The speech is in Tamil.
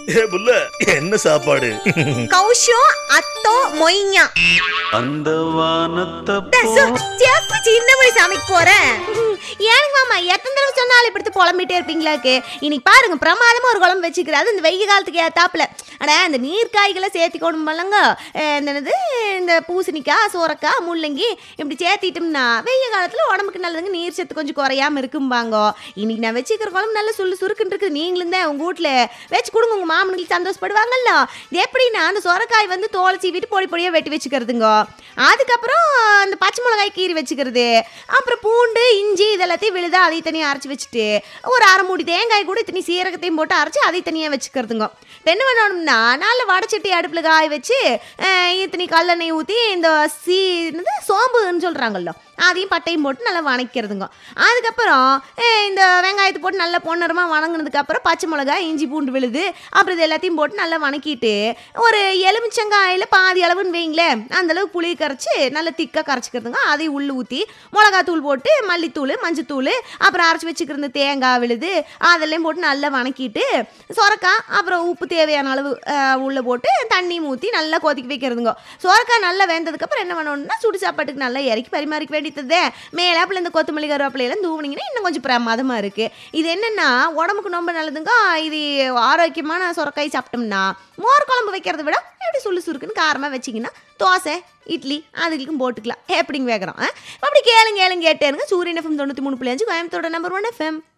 ஏ புல்ல என்ன சாப்பாடு கௌஷம் அத்தோ மொய்யா அந்த வானத்தை செஃப் சின்னமணி சமைக்க போறேன் ஏனுங்க மாமா எத்தனை தடவை சொன்னாலும் இப்படி புலம்பிட்டே இருப்பீங்களாக்கு இன்னைக்கு பாருங்க பிரமாதமா ஒரு குழம்பு வச்சுக்கிறாரு இந்த வெயில் காலத்துக்கு ஏத்தாப்புல அட இந்த நீர்க்காய்களை சேர்த்திக்கணும் பல்லங்க இந்த என்னது இந்த பூசணிக்காய் சோரக்காய் முள்ளங்கி இப்படி சேர்த்திட்டோம்னா வெயில் காலத்துல உடம்புக்கு நல்லதுங்க நீர் சத்து கொஞ்சம் குறையாம இருக்கும்பாங்க இன்னைக்கு நான் வச்சுக்கிற குழம்பு நல்லா சுள்ளு சுருக்குன்னு இருக்குது நீங்களும் தான் உங்க வீட்ல வச்சு கொடுங்க உங்க மாமனுக்கு சந்தோஷப்படுவாங்கல்ல இது எப்படின்னா அந்த சொரக்காய் வந்து தோலை சீவிட்டு பொடி பொடியாக வெட்டி வச்சுக்கிறதுங்க அதுக்கப்புறம் அந்த பச்சை மிளகாய் கீறி வச்சுக்கிறது அப்புறம் பூண்டு இஞ்சி இதெல்லாத்தையும் விழுதா அதையும் தனியாக அரைச்சி வச்சுட்டு ஒரு அரை மூடி தேங்காய் கூட இத்தனி சீரகத்தையும் போட்டு அரைச்சி அதை தனியாக வச்சுக்கிறதுங்க இப்போ என்ன பண்ணணும்னா நல்ல வடச்சட்டி அடுப்பில் காய வச்சு அஹ், இத்தனி கல்லெண்ணெய் ஊற்றி இந்த சீ என்னது சோம்புன்னு சொல்கிறாங்கல்ல அதையும் பட்டையும் போட்டு நல்லா வணக்கிறதுங்க அதுக்கப்புறம் அஹ், இந்த வெங்காயத்தை போட்டு நல்லா பொன்னரமாக வணங்கினதுக்கப்புறம் பச்சை மிளகாய் இஞ்சி பூண்டு விழுது அப்புறம் இது எல்லாத்தையும் போட்டு நல்லா வணக்கிட்டு ஒரு எலுமிச்சங்காயில் பாதி அளவுன்னு வைங்களேன் அந்த அளவுக்கு புளி கரைச்சி நல்லா திக்காக கரைச்சிக்கிறதுங்க அதையும் உள்ளே ஊற்றி மிளகாத்தூள் போட்டு மல்லித்தூள் மஞ்சத்தூள் அப்புறம் அரைச்சி வச்சுக்கிற தேங்காய் விழுது அதெல்லாம் போட்டு நல்லா வணக்கிட்டு சொரக்காய் அப்புறம் உப்பு தேவையான அளவு அஹ், உள்ளே போட்டு தண்ணி ஊற்றி நல்லா கொதிக்க வைக்கிறதுங்க சொரக்காய் நல்லா வெந்ததுக்கப்புறம் என்ன பண்ணணும்னா சுடு சாப்பாட்டுக்கு நல்லா இறக்கி பரிமாறிக்க வேண்டியது மேலாப்பில் இந்த கொத்தமல்லி கருவேப்பிலையெல்லாம் தூவுனீங்கன்னா இன்னும் கொஞ்சம் பிரமாதமாக இருக்குது இது என்னென்னா உடம்புக்கு ரொம்ப நல்லதுங்க இது ஆரோக்கியமான சொரக்காய் சாப்பிட்டோம்னா மோர் குழம்பு வைக்கிறத விட எப்படி சுள்ளு சுருக்குன்னு காரமாக வச்சிங்கன்னா தோசை இட்லி அதுக்கும் போட்டுக்கலாம் எப்படிங்க வேகிறோம் அப்படி கேளுங்க கேளுங்க கேட்டேருங்க சூரியன் எஃப்எம் தொண்ணூற்றி மூணு புள்ளி அஞ்சு கோயம்புத்தோட நம்பர் ஒன் எஃப்எம்